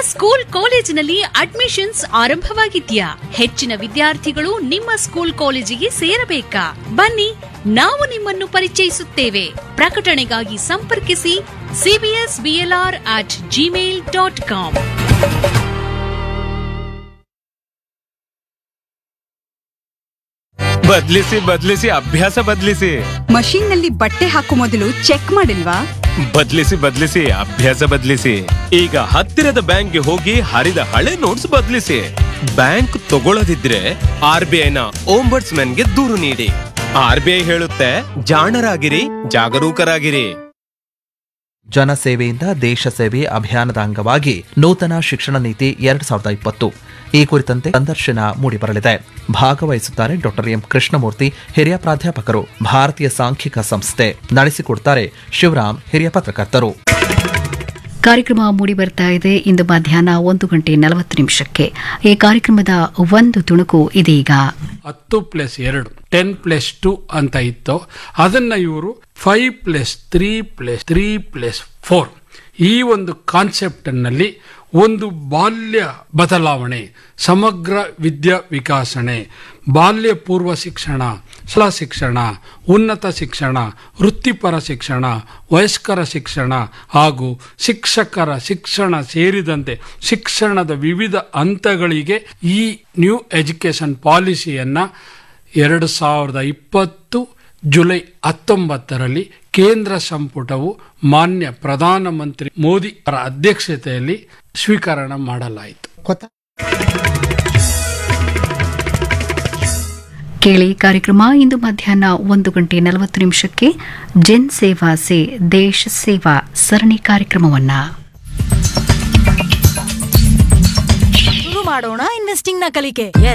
school ಕಾಲೇಜಿನಲ್ಲಿ admissions ಆರಂಭವಾಗಿದ್ಯಾ ಹೆಚ್ಚಿನ ವಿದ್ಯಾರ್ಥಿಗಳು ನಿಮ್ಮ ಸ್ಕೂಲ್ ಕಾಲೇಜಿಗೆ ಸೇರಬೇಕಾ ಬನ್ನಿ ನಾವು ನಿಮ್ಮನ್ನು ಪರಿಚಯಿಸುತ್ತೇವೆ ಪ್ರಕಟಣೆಗಾಗಿ ಸಂಪರ್ಕಿಸಿ CBS BLR at Gmail dot com ಬದ್ಲಿಸಿ ಬದ್ಲಿಸಿ ಅಭ್ಯಾಸ ಬದ್ಲಿಸಿ ಮಷೀನ್ ನಲ್ಲಿ ಬಟ್ಟೆ ಹಾಕೋ ಮೊದಲು ಚೆಕ್ ಮಾಡಿಲ್ವಾ ಬದ್ಲಿಸಿ ಬದ್ಲಿಸಿ ಅಭ್ಯಾಸ ಬದ್ಲಿಸಿ ಈಗ ಹತ್ತಿರದ ಬ್ಯಾಂಕ್ಗೆ ಹೋಗಿ ಹರಿದ ಹಳೆ ನೋಟ್ಸ್ ಬದ್ಲಿಸಿ ಬ್ಯಾಂಕ್ ತಗೊಳ್ಳದಿದ್ರೆ ಆರ್ ಬಿ ಐನ ಗೆ ದೂರು ನೀಡಿ ಆರ್ ಬಿ ಐ ಹೇಳುತ್ತೆ ಜಾಣರಾಗಿರಿ ಜಾಗರೂಕರಾಗಿರಿ ಜನಸೇವೆಯಿಂದ ದೇಶ ಸೇವೆ ಅಭಿಯಾನದ ಅಂಗವಾಗಿ ನೂತನ ಶಿಕ್ಷಣ ನೀತಿ ಎರಡ್ ಸಾವಿರದ ಇಪ್ಪತ್ತು ಈ ಕುರಿತಂತೆ ಸಂದರ್ಶನ ಮೂಡಿಬರಲಿದೆ ಭಾಗವಹಿಸುತ್ತಾರೆ ಡಾಕ್ಟರ್ ಎಂ ಕೃಷ್ಣಮೂರ್ತಿ ಹಿರಿಯ ಪ್ರಾಧ್ಯಾಪಕರು ಭಾರತೀಯ ಸಾಂಖ್ಯಿಕ ಸಂಸ್ಥೆ ನಡೆಸಿಕೊಡ್ತಾರೆ ಶಿವರಾಮ್ ಹಿರಿಯ ಪತ್ರಕರ್ತರು ಕಾರ್ಯಕ್ರಮ ಮೂಡಿ ಬರ್ತಾ ಇದೆ ಇಂದು ಮಧ್ಯಾಹ್ನ ಒಂದು ಗಂಟೆ ನಲವತ್ತು ನಿಮಿಷಕ್ಕೆ ಈ ಕಾರ್ಯಕ್ರಮದ ಒಂದು ತುಣುಕು ಇದೀಗ ಹತ್ತು ಪ್ಲಸ್ ಎರಡು ಟೆನ್ ಪ್ಲಸ್ ಟು ಅಂತ ಇತ್ತು ಅದನ್ನ ಇವರು five plus three plus three plus four ಈ ಒಂದು ಕಾನ್ಸೆಪ್ಟ್ನಲ್ಲಿ ಒಂದು ಬಾಲ್ಯ ಬದಲಾವಣೆ ಸಮಗ್ರ ವಿದ್ಯಾ ವಿಕಾಸಣೆ ಬಾಲ್ಯ ಪೂರ್ವ ಶಿಕ್ಷಣ ಶಾಲಾ ಶಿಕ್ಷಣ ಉನ್ನತ ಶಿಕ್ಷಣ ವೃತ್ತಿಪರ ಶಿಕ್ಷಣ ವಯಸ್ಕರ ಶಿಕ್ಷಣ ಹಾಗೂ ಶಿಕ್ಷಕರ ಶಿಕ್ಷಣ ಸೇರಿದಂತೆ ಶಿಕ್ಷಣದ ವಿವಿಧ ಹಂತಗಳಿಗೆ ಈ ನ್ಯೂ ಎಜುಕೇಶನ್ ಪಾಲಿಸಿಯನ್ನ ಎರಡು ಸಾವಿರದ ಇಪ್ಪತ್ತು ಜುಲೈ ಹತ್ತೊಂಬತ್ತರಲ್ಲಿ ಕೇಂದ್ರ ಸಂಪುಟವು ಮಾನ್ಯ ಪ್ರಧಾನಮಂತ್ರಿ ಮೋದಿ ಅವರ ಅಧ್ಯಕ್ಷತೆಯಲ್ಲಿ ಸ್ವೀಕರಣ ಮಾಡಲಾಯಿತು ಕೇಳಿ ಕಾರ್ಯಕ್ರಮ ಇಂದು ಮಧ್ಯಾಹ್ನ ಒಂದು ಗಂಟೆ ನಲವತ್ತು ನಿಮಿಷಕ್ಕೆ ಜನ್ ಸೇವಾ ಸೇ ದೇಶ ಸೇವಾ ಸರಣಿ ಕಾರ್ಯಕ್ರಮವನ್ನ ಶುರು ಮಾಡೋಣ ಇನ್ವೆಸ್ಟಿಂಗ್ ನ ಕಲಿಕೆ